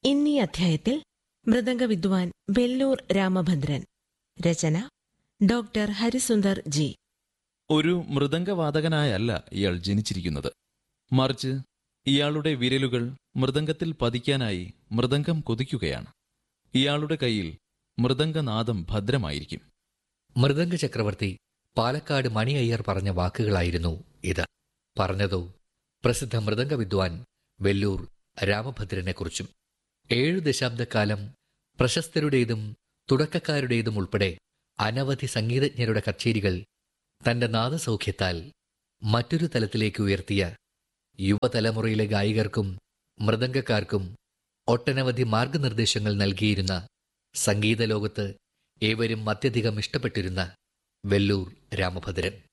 ഇന്നീ അധ്യായത്തിൽ മൃദംഗ വിദ്വാൻ വെല്ലൂർ രാമഭദ്രൻ രചന ഡോക്ടർ ഹരിസുന്ദർ ജി ഒരു മൃദംഗവാദകനായല്ല ഇയാൾ ജനിച്ചിരിക്കുന്നത് മറിച്ച് ഇയാളുടെ വിരലുകൾ മൃദംഗത്തിൽ പതിക്കാനായി മൃദംഗം കൊതിക്കുകയാണ് ഇയാളുടെ കയ്യിൽ മൃദംഗനാദം ഭദ്രമായിരിക്കും മൃദംഗ ചക്രവർത്തി പാലക്കാട് മണി അയ്യർ പറഞ്ഞ വാക്കുകളായിരുന്നു ഇത് പറഞ്ഞതോ പ്രസിദ്ധ മൃദംഗ വിദ്വാൻ വെല്ലൂർ രാമഭദ്രനെക്കുറിച്ചും ഏഴു ദശാബ്ദക്കാലം പ്രശസ്തരുടേതും തുടക്കക്കാരുടേതും ഉൾപ്പെടെ അനവധി സംഗീതജ്ഞരുടെ കച്ചേരികൾ തന്റെ നാദസൗഖ്യത്താൽ മറ്റൊരു തലത്തിലേക്ക് ഉയർത്തിയ യുവതലമുറയിലെ ഗായികർക്കും മൃദംഗക്കാർക്കും ഒട്ടനവധി മാർഗനിർദ്ദേശങ്ങൾ നൽകിയിരുന്ന സംഗീത ലോകത്ത് ഏവരും അത്യധികം ഇഷ്ടപ്പെട്ടിരുന്ന വെല്ലൂർ രാമഭദ്രൻ